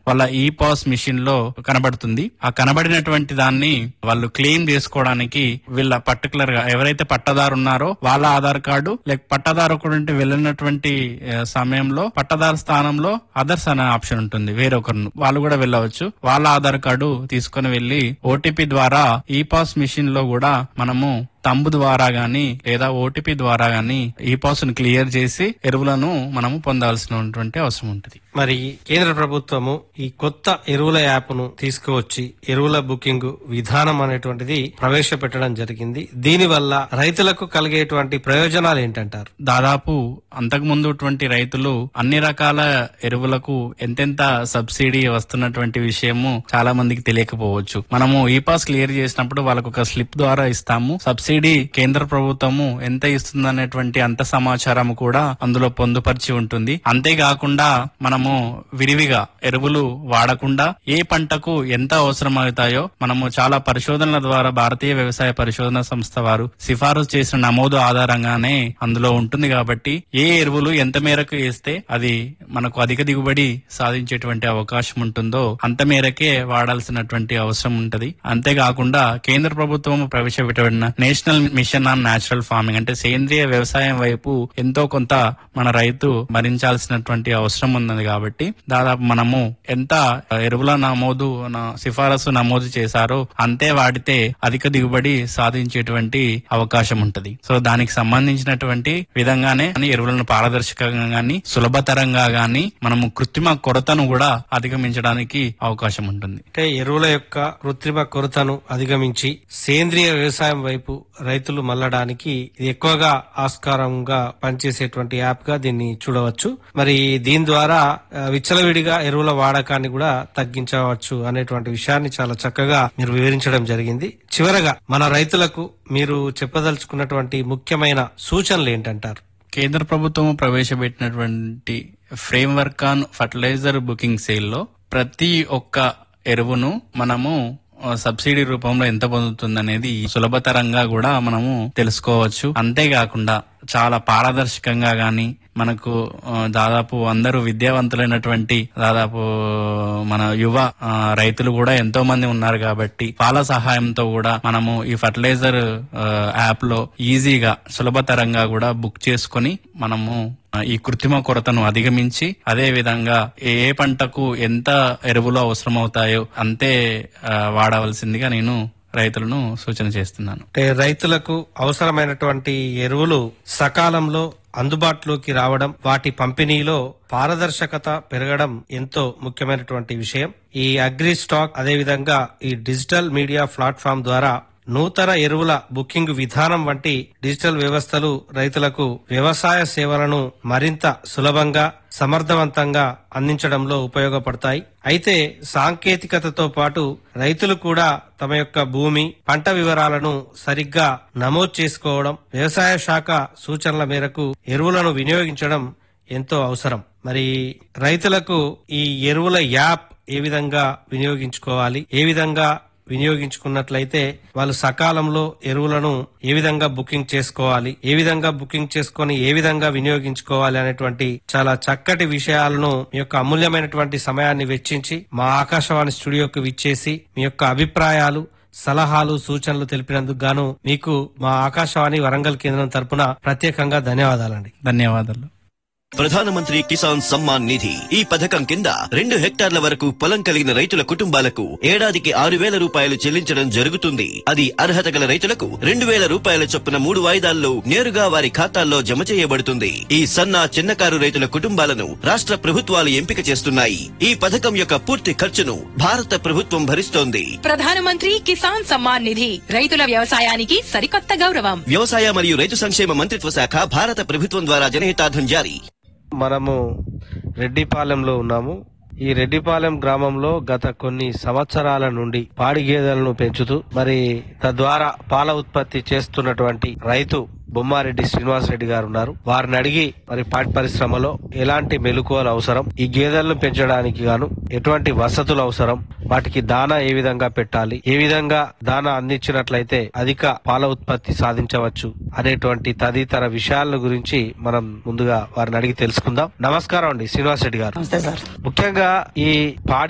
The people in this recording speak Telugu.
వాళ్ళ ఈ పాస్ మిషన్ లో కనబడుతుంది ఆ కనబడినటువంటి దాన్ని వాళ్ళు క్లెయిమ్ చేసుకోవడానికి వీళ్ళ పర్టికులర్ గా ఎవరైతే పట్టదారు ఉన్నారో వాళ్ళ ఆధార్ కార్డు లేక పట్టదారు కూడా ఉంటే వెళ్ళినటువంటి ఆ, సమయంలో పట్టదారు స్థానంలో అదర్స్ అనే ఆప్షన్ ఉంటుంది వేరొకరు వాళ్ళు కూడా వెళ్ళవచ్చు వాళ్ళ ఆధార్ కార్డు తీసుకొని వెళ్లి ఓటీపీ ద్వారా ఈ పాస్ మిషన్ లో కూడా మనము తంబు ద్వారా గాని లేదా ఓటీపీ ద్వారా గాని ఈ పాస్ ను క్లియర్ చేసి ఎరువులను మనము పొందాల్సినటువంటి అవసరం ఉంటుంది మరి కేంద్ర ప్రభుత్వము ఈ కొత్త ఎరువుల యాప్ ను తీసుకువచ్చి ఎరువుల బుకింగ్ విధానం అనేటువంటిది ప్రవేశపెట్టడం జరిగింది దీని వల్ల రైతులకు కలిగేటువంటి ప్రయోజనాలు ఏంటంటారు దాదాపు అంతకు ముందుటువంటి రైతులు అన్ని రకాల ఎరువులకు ఎంతెంత సబ్సిడీ వస్తున్నటువంటి విషయము చాలా మందికి తెలియకపోవచ్చు మనము ఈ పాస్ క్లియర్ చేసినప్పుడు వాళ్ళకు ఒక స్లిప్ ద్వారా ఇస్తాము సబ్సిడీ కేంద్ర ప్రభుత్వము ఎంత ఇస్తుందనేటువంటి అంత సమాచారం కూడా అందులో పొందుపరిచి ఉంటుంది అంతేకాకుండా మనము విరివిగా ఎరువులు వాడకుండా ఏ పంటకు ఎంత అవసరం అవుతాయో మనము చాలా పరిశోధనల ద్వారా భారతీయ వ్యవసాయ పరిశోధన సంస్థ వారు సిఫారసు చేసిన నమోదు ఆధారంగానే అందులో ఉంటుంది కాబట్టి ఏ ఎరువులు ఎంత మేరకు వేస్తే అది మనకు అధిక దిగుబడి సాధించేటువంటి అవకాశం ఉంటుందో అంత మేరకే వాడాల్సినటువంటి అవసరం ఉంటది అంతేకాకుండా కేంద్ర ప్రభుత్వం ప్రవేశపెట్టిన national mission on natural farming అంటే సేంద్రియ వ్యవసాయం వైపు ఎంతో కొంత మన రైతు భరించాల్సినటువంటి అవసరం ఉన్నది కాబట్టి దాదాపు మనము ఎంత ఎరువుల నమోదు న- సిఫారసు నమోదు చేశారో అంతే వాడితే అధిక దిగుబడి సాధించేటువంటి అవకాశం ఉంటది సో దానికి సంబంధించినటువంటి విధంగానే అని ఎరువులను పారదర్శకంగా గాని సులభతరంగా గాని మనము కృత్రిమ కొరతను కూడా అధిగమించడానికి అవకాశం ఉంటుంది అంటే ఎరువుల యొక్క కృత్రిమ కొరతను అధిగమించి సేంద్రియ వ్యవసాయం వైపు రైతులు మళ్ళడానికి ఇది ఎక్కువగా ఆస్కారంగా పనిచేసేటువంటి యాప్ గా దీన్ని చూడవచ్చు మరి దీని ద్వారా ఆ, విచ్చలవిడిగా ఎరువుల వాడకాన్ని కూడా తగ్గించవచ్చు అనేటువంటి విషయాన్ని చాలా చక్కగా మీరు వివరించడం జరిగింది చివరగా మన రైతులకు మీరు చెప్పదలుచుకున్నటువంటి ముఖ్యమైన సూచనలు ఏంటంటారు కేంద్ర ప్రభుత్వం ప్రవేశపెట్టినటువంటి frame work on fertiliser booking sale లో ప్రతి ఒక్క ఎరువును మనము ఆ, సబ్సిడీ రూపంలో ఎంత పొందుతుందనేది సులభతరంగా కూడా మనము తెలుసుకోవచ్చు అంతేకాకుండా చాలా పారదర్శకంగా గాని మనకు ఆ, దాదాపు అందరూ విద్యావంతులైనటువంటి దాదాపు మన యువ ఆ, రైతులు కూడా ఎంతో మంది ఉన్నారు కాబట్టి వాళ్ళ సహాయంతో కూడా మనము ఈ ఫర్టిలైజర్ ఆ, యాప్ లో ఈజీగా సులభతరంగా కూడా బుక్ చేసుకొని మనము ఆ, ఈ కృత్రిమ కొరతను అధిగమించి అదే విధంగా ఏ ఏ పంటకు ఎంత ఎరువులు అవసరం అవుతాయో అంతే ఆ, వాడవలసిందిగా నేను రైతులను సూచన చేస్తున్నాను అంటే రైతులకు అవసరమైనటువంటి ఎరువులు సకాలంలో అందుబాటులోకి రావడం వాటి పంపిణీలో పారదర్శకత పెరగడం ఎంతో ముఖ్యమైనటువంటి విషయం ఈ అగ్రి స్టాక్ అదేవిధంగా ఈ డిజిటల్ మీడియా ప్లాట్ఫామ్ ద్వారా నూతన ఎరువుల బుకింగ్ విధానం వంటి డిజిటల్ వ్యవస్థలు రైతులకు వ్యవసాయ సేవలను మరింత సులభంగా సమర్థవంతంగా అందించడంలో ఉపయోగపడతాయి అయితే సాంకేతికతతో పాటు రైతులు కూడా తమ యొక్క భూమి పంట వివరాలను సరిగ్గా నమోదు చేసుకోవడం వ్యవసాయ శాఖ సూచనల మేరకు ఎరువులను వినియోగించడం ఎంతో అవసరం మరి రైతులకు ఈ ఎరువుల యాప్ ఏ విధంగా వినియోగించుకోవాలి ఏ విధంగా వినియోగించుకున్నట్లయితే వాళ్ళు సకాలంలో ఎరువులను ఏ విధంగా బుకింగ్ చేసుకోవాలి ఏ విధంగా బుకింగ్ చేసుకొని ఏ విధంగా వినియోగించుకోవాలి అనేటువంటి చాలా చక్కటి విషయాలను మీ యొక్క అమూల్యమైనటువంటి సమయాన్ని వెచ్చించి మా ఆకాశవాణి స్టూడియోకి విచ్చేసి మీ యొక్క అభిప్రాయాలు సలహాలు సూచనలు తెలిపినందుకు గాను మీకు మా ఆకాశవాణి వరంగల్ కేంద్రం తరపున ప్రత్యేకంగా ధన్యవాదాలండి ధన్యవాదాలు ప్రధానమంత్రి కిసాన్ సమ్మాన్ నిధి ఈ పథకం కింద రెండు హెక్టార్ల వరకు పొలం కలిగిన రైతుల కుటుంబాలకు ఏడాదికి ఆరు వేల రూపాయలు చెల్లించడం జరుగుతుంది అది అర్హత గల రైతులకు రెండు వేల రూపాయల చొప్పున మూడు వాయిదాల్లో నేరుగా వారి ఖాతాల్లో జమ చేయబడుతుంది ఈ సన్న చిన్నకారు రైతుల కుటుంబాలను రాష్ట్ర ప్రభుత్వాలు ఎంపిక చేస్తున్నాయి ఈ పథకం యొక్క పూర్తి ఖర్చును భారత ప్రభుత్వం భరిస్తోంది ప్రధానమంత్రి కిసాన్ సమ్మాన్ నిధి రైతుల వ్యవసాయానికి సరికొత్త గౌరవం వ్యవసాయ మరియు రైతు సంక్షేమ మంత్రిత్వ శాఖ భారత ప్రభుత్వం ద్వారా జనహితార్థం జారీ మనము రెడ్డిపాలెంలో ఉన్నాము ఈ రెడ్డిపాలెం గ్రామంలో గత కొన్ని సంవత్సరాల నుండి పాడి గేదెలను పెంచుతూ మరి తద్వారా పాల ఉత్పత్తి చేస్తున్నటువంటి రైతు బొమ్మారెడ్డి శ్రీనివాసరెడ్డి గారు ఉన్నారు వారిని అడిగి మరి పాడి పరిశ్రమలో ఎలాంటి మెలకువలు అవసరం ఈ గేదెలను పెంచడానికి గాను ఎటువంటి వసతులు అవసరం వాటికి దానా ఏ విధంగా పెట్టాలి ఏ విధంగా దానా అందించినట్లయితే అధిక పాల ఉత్పత్తి సాధించవచ్చు అనేటువంటి తదితర విషయాల గురించి మనం ముందుగా వారిని అడిగి తెలుసుకుందాం నమస్కారం అండి శ్రీనివాస్ రెడ్డి గారు నమస్తే సార్ ముఖ్యంగా ఈ పాడి